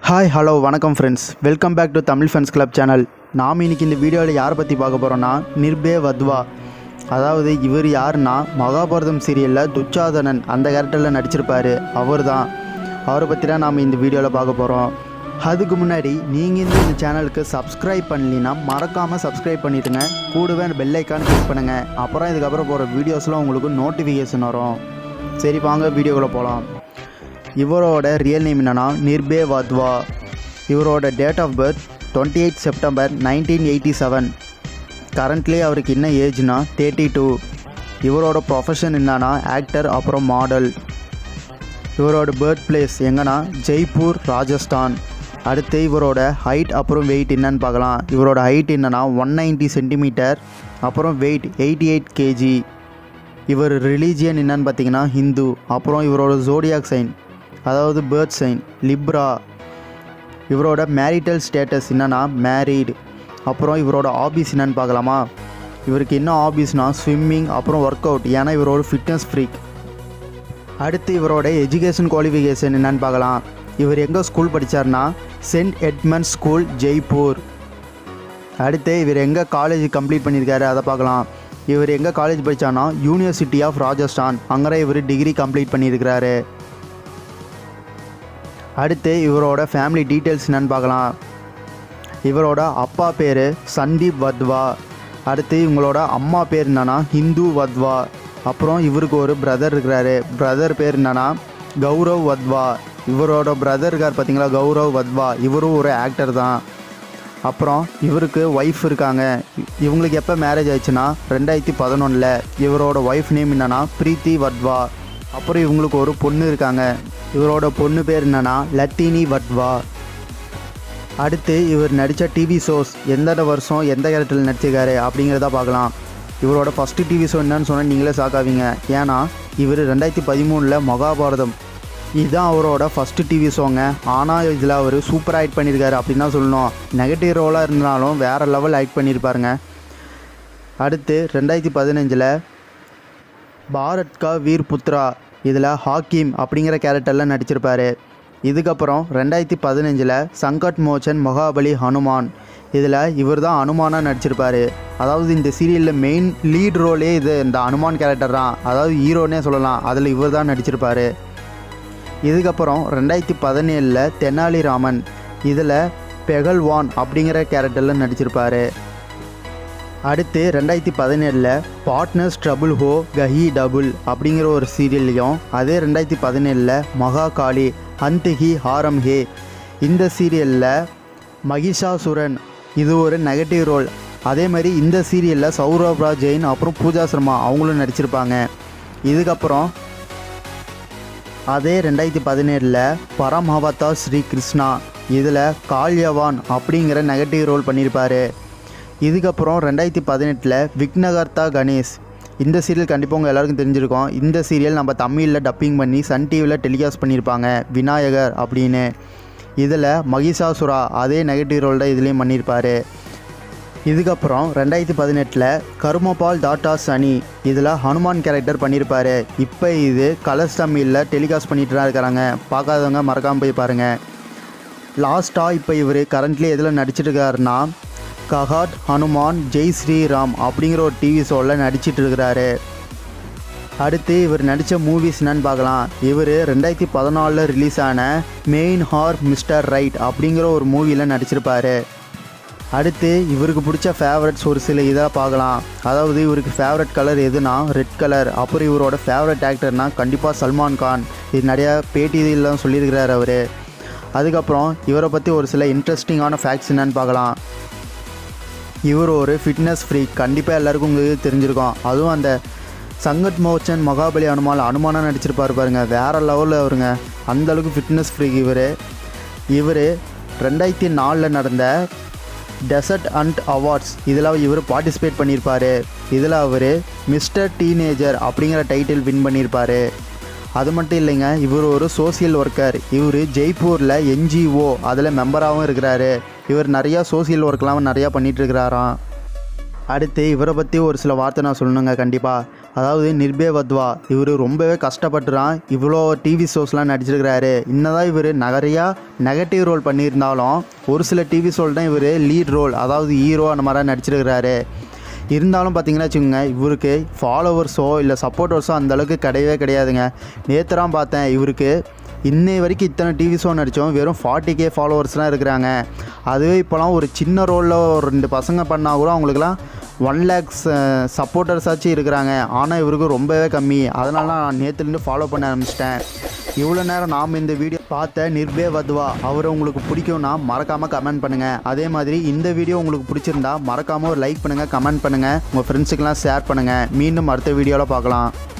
hi hello வணக்கம் friends welcome back to Tamil fans club channel நாம் இன்னைக்கு இந்த வீடியோவில் யாரை பற்றி பார்க்க போகிறோன்னா நிர்பே வத்வா அதாவது இவர் யாருன்னா மகாபாரதம் சீரியலில் துச்சாதனன் அந்த கேரக்டரில் நடிச்சிருப்பார் அவர் தான் அவரை பற்றி தான் நாம் இந்த வீடியோவில் பார்க்க போகிறோம் அதுக்கு முன்னாடி நீங்கள் இந்த இந்த சேனலுக்கு சப்ஸ்கிரைப் பண்ணலின்னா மறக்காமல் சப்ஸ்கிரைப் பண்ணிவிடுங்க கூடவே பெல் ஐக்கான் கிளிக் பண்ணுங்கள் அப்புறம் இதுக்கப்புறம் போகிற வீடியோஸ்லாம் உங்களுக்கு நோட்டிஃபிகேஷன் வரும் சரி வாங்க வீடியோக்குள்ளே போகலாம் இவரோட ரியல் நேம் என்னன்னா நிர்பே வாத்வா இவரோட date of birth twenty eight September nineteen eighty seven currently அவருக்கு என்ன ஏஜ்னா தேர்ட்டி டூ இவரோட ப்ரொஃபஷன் என்னன்னா ஆக்டர் அப்புறம் மாடல் இவரோட பர்த் பிளேஸ் எங்கன்னா ஜெய்ப்பூர் ராஜஸ்தான் அடுத்து இவரோட ஹைட் அப்புறம் வெயிட் என்னன்னு பார்க்கலாம் இவரோட ஹைட் என்னன்னா ஒன் நைன்ட்டி சென்டிமீட்டர் அப்புறம் வெயிட் எயிட்டி எயிட் கேஜி இவர் ரிலீஜியன் என்னன்னு பார்த்தீங்கன்னா ஹிந்து அப்புறம் இவரோட ஜோடியாக் சைன் அதாவது பேர்த் சைன் லிப்ரா இவரோட மேரிட்டல் ஸ்டேட்டஸ் என்னன்னா மேரீடு அப்புறம் இவரோட ஹாபீஸ் என்னன்னு பார்க்கலாமா இவருக்கு என்ன ஹாபீஸ்னால் ஸ்விம்மிங் அப்புறம் ஒர்க் அவுட் ஏன்னா இவரோட ஃபிட்னஸ் ஃப்ரீக் அடுத்து இவரோட எஜுகேஷன் குவாலிஃபிகேஷன் என்னன்னு பார்க்கலாம் இவர் எங்கே ஸ்கூல் படித்தார்னா சென்ட் எட்மண்ட் ஸ்கூல் ஜெய்ப்பூர் அடுத்து இவர் எங்கே காலேஜ் கம்ப்ளீட் பண்ணியிருக்காரு அதை பார்க்கலாம் இவர் எங்கே காலேஜ் படித்தானா யூனிவர்சிட்டி ஆஃப் ராஜஸ்தான் அங்கே இவர் டிகிரி கம்ப்ளீட் பண்ணியிருக்கிறாரு அடுத்து இவரோட ஃபேமிலி டீட்டெயில்ஸ் என்னன்னு பார்க்கலாம் இவரோட அப்பா பேர் சந்தீப் வத்வா அடுத்து இவங்களோட அம்மா பேர் என்னன்னா ஹிந்து வத்வா அப்புறம் இவருக்கு ஒரு பிரதர் இருக்கிறாரு பிரதர் பேர் என்னன்னா கௌரவ் வத்வா இவரோட பிரதர் இருக்கார் பார்த்தீங்களா கௌரவ் வத்வா இவரும் ஒரு ஆக்டர் தான் அப்புறம் இவருக்கு ஒய்ஃப் இருக்காங்க இ- இவங்களுக்கு எப்போ மேரேஜ் ஆயிடுச்சுன்னா ரெண்டாயிரத்தி பதினொன்றில் இவரோட ஒய்ஃப் நேம் என்னன்னா பிரீத்தி வத்வா அப்புறம் இவங்களுக்கு ஒரு பொண்ணு இருக்காங்க இவரோட பொண்ணு பேர் என்னன்னா லத்தினி வத்வா அடுத்து இவர் நடித்த டிவி ஷோஸ் எந்தெந்த வருஷம் எந்த கேரக்டரில் நடிச்சிருக்காரு அப்படிங்கிறத பார்க்கலாம் இவரோட ஃபஸ்ட்டு டிவி ஷோ என்னன்னு சொன்னால் நீங்களே சாக்காவீங்க ஏன்னா இவர் ரெண்டாயிரத்தி பதிமூணில் மகாபாரதம் இதுதான் அவரோட ஃபஸ்ட்டு டிவி ஷோங்க ஆனால் இதில் அவர் சூப்பராக ஆக்ட் பண்ணியிருக்காரு அப்படின்னு தான் சொல்லணும் நெகட்டிவ் ரோலாக இருந்தாலும் வேறு லெவல் ஆக்ட் பண்ணியிருப்பாருங்க அடுத்து ரெண்டாயிரத்தி பதினஞ்சில் பாரத் கா வீர் புத்ரா இதில் ஹாக்கிம் அப்படிங்கிற கேரக்டரில் நடிச்சிருப்பாரு இதுக்கப்புறம் ரெண்டாயிரத்தி பதினஞ்சில் சங்கட் மோச்சன் மகாபலி ஹனுமான் இதில் இவர் தான் அனுமானாக நடிச்சிருப்பாரு அதாவது இந்த சீரியலில் மெயின் லீட் ரோலே இது இந்த அனுமான் கேரக்டர் தான் அதாவது ஹீரோனே சொல்லலாம் அதில் இவர் தான் நடிச்சிருப்பாரு இதுக்கப்புறம் ரெண்டாயிரத்தி பதினேழில் தெனாலிராமன் இதில் பெகல்வான் அப்படிங்கிற கேரக்டரில் நடிச்சிருப்பாரு அடுத்து ரெண்டாயிரத்தி பதினேழில் பார்ட்னர்ஸ் ட்ரபுள் ஹோ கஹி டபுள் அப்படிங்கிற ஒரு சீரியல்லையும் அதே ரெண்டாயிரத்தி பதினேழில் மகாகாளி ஹந்திஹி ஹாரம் ஹே இந்த சீரியலில் மகிஷாசுரன் இது ஒரு நெகட்டிவ் ரோல் அதே மாதிரி இந்த சீரியலில் சௌரவ்ரா ஜெயின் அப்புறம் பூஜா சர்மா அவங்களும் நடிச்சிருப்பாங்க இதுக்கப்புறம் அதே ரெண்டாயிரத்தி பதினேழில் பரமஹவதா ஸ்ரீ கிருஷ்ணா இதில் கால்யவான் அப்படிங்கிற நெகட்டிவ் ரோல் பண்ணியிருப்பாரு இதுக்கப்புறம் ரெண்டாயிரத்தி பதினெட்டில் விக்னகர்த்தா கணேஷ் இந்த சீரியல் கண்டிப்பாக உங்கள் எல்லாருக்கும் தெரிஞ்சிருக்கும் இந்த சீரியல் நம்ம தமிழில் டப்பிங் பண்ணி சன் டிவியில் டெலிகாஸ்ட் பண்ணியிருப்பாங்க விநாயகர் அப்படின்னு இதில் மகிஷாசுரா அதே நெகட்டிவ் ரோல் தான் இதுலேயும் பண்ணியிருப்பாரு இதுக்கப்புறம் ரெண்டாயிரத்தி பதினெட்டில் கருமபால் டாட்டா சனி இதில் ஹனுமான் கேரக்டர் பண்ணியிருப்பாரு இப்போ இது கலர்ஸ் தமிழில் டெலிகாஸ்ட் பண்ணிட்டு தான் இருக்கிறாங்க பார்க்காதவங்க மறக்காமல் போய் பாருங்கள் லாஸ்ட்டாக இப்போ இவர் கரண்ட்லி எதில் நடிச்சிட்டு இருக்காருன்னா கஹாட் ஹனுமான் ஜெய் ஸ்ரீராம் அப்படிங்கிற ஒரு டிவி ஷோவில் நடிச்சிட்டு இருக்கிறாரு அடுத்து இவர் நடித்த மூவிஸ் என்னன்னு பார்க்கலாம் இவர் ரெண்டாயிரத்தி பதினாலில் ரிலீஸ் ஆன மெயின் ஹார் மிஸ்டர் ரைட் அப்படிங்கிற ஒரு மூவியில் நடிச்சிருப்பாரு அடுத்து இவருக்கு பிடிச்ச ஃபேவரட்ஸ் ஒரு சில இதாக பார்க்கலாம் அதாவது இவருக்கு ஃபேவரட் கலர் எதுனா ரெட் கலர் அப்புறம் இவரோட ஃபேவரட் ஆக்டர்னா கண்டிப்பாக சல்மான் கான் இது நிறையா பேட்டியெல்லாம் சொல்லியிருக்கிறார் அவர் அதுக்கப்புறம் இவரை பற்றி ஒரு சில இன்ட்ரெஸ்டிங்கான ஃபேக்ட்ஸ் என்னன்னு பார்க்கலாம் இவர் ஒரு ஃபிட்னஸ் ஃப்ரீ கண்டிப்பாக எல்லாருக்கும் உங்களுக்கு தெரிஞ்சிருக்கும் அதுவும் அந்த சங்கட் மோச்சன் மகாபலி அனுமான் அனுமானம் நடிச்சிருப்பாரு பாருங்க வேறு லெவலில் அவருங்க அந்த அளவுக்கு ஃபிட்னஸ் ஃப்ரீ இவர் இவர் ரெண்டாயிரத்தி நாலில் நடந்த டெசர்ட் அண்ட் அவார்ட்ஸ் இதில் இவர் பார்ட்டிசிபேட் பண்ணியிருப்பார் இதில் அவர் மிஸ்டர் டீனேஜர் அப்படிங்கிற டைட்டில் வின் பண்ணியிருப்பார் அது மட்டும் இல்லைங்க இவர் ஒரு சோஷியல் ஒர்க்கர் இவர் ஜெய்ப்பூரில் என்ஜிஓ அதில் மெம்பராகவும் இருக்கிறாரு இவர் நிறையா சோஷியல் ஒர்க்லாம் நிறையா பண்ணிட்டு இருக்கிறாராம் அடுத்து இவரை பற்றி ஒரு சில வார்த்தை நான் சொல்லணுங்க கண்டிப்பாக அதாவது நிர்பே வத்வா இவர் ரொம்பவே கஷ்டப்பட்டுறான் இவ்வளோ டிவி ஷோஸ்லாம் நடிச்சிருக்கிறாரு இன்னதான் இவர் நிறையா நெகட்டிவ் ரோல் பண்ணியிருந்தாலும் ஒரு சில டிவி ஷோல் தான் இவர் லீட் ரோல் அதாவது ஹீரோ அந்த மாதிரிலாம் நடிச்சிருக்கிறாரு இருந்தாலும் பார்த்தீங்கன்னா வச்சுக்கோங்க இவருக்கு ஃபாலோவர்ஸோ இல்லை சப்போர்ட்டர்ஸோ அந்தளவுக்கு கிடையவே கிடையாதுங்க நேற்றுலாம் பார்த்தேன் இவருக்கு இன்னை வரைக்கும் இத்தனை டிவி ஷோ நடித்தோம் வெறும் ஃபார்ட்டி கே ஃபாலோவர்ஸ் தான் இருக்கிறாங்க அதுவே இப்போலாம் ஒரு சின்ன ரோலில் ஒரு ரெண்டு பசங்க பண்ணால் கூட அவங்களுக்குலாம் ஒன் லேக்ஸ் சப்போர்ட்டர்ஸாச்சும் இருக்கிறாங்க ஆனால் இவருக்கு ரொம்பவே கம்மி அதனால நான் நேற்றுலேருந்து ஃபாலோ பண்ண ஆரம்பிச்சிட்டேன் இவ்வளோ நேரம் நாம் இந்த வீடியோ பார்த்த நிர்பே வத்வா அவரை உங்களுக்கு பிடிக்கும்னா மறக்காமல் கமெண்ட் பண்ணுங்கள் அதே மாதிரி இந்த வீடியோ உங்களுக்கு பிடிச்சிருந்தா மறக்காமல் ஒரு லைக் பண்ணுங்கள் கமெண்ட் பண்ணுங்கள் உங்கள் ஃப்ரெண்ட்ஸுக்கெல்லாம் ஷேர் பண்ணுங்கள் மீண்டும் அடுத்த வீடியோவில் பார்க்கலாம்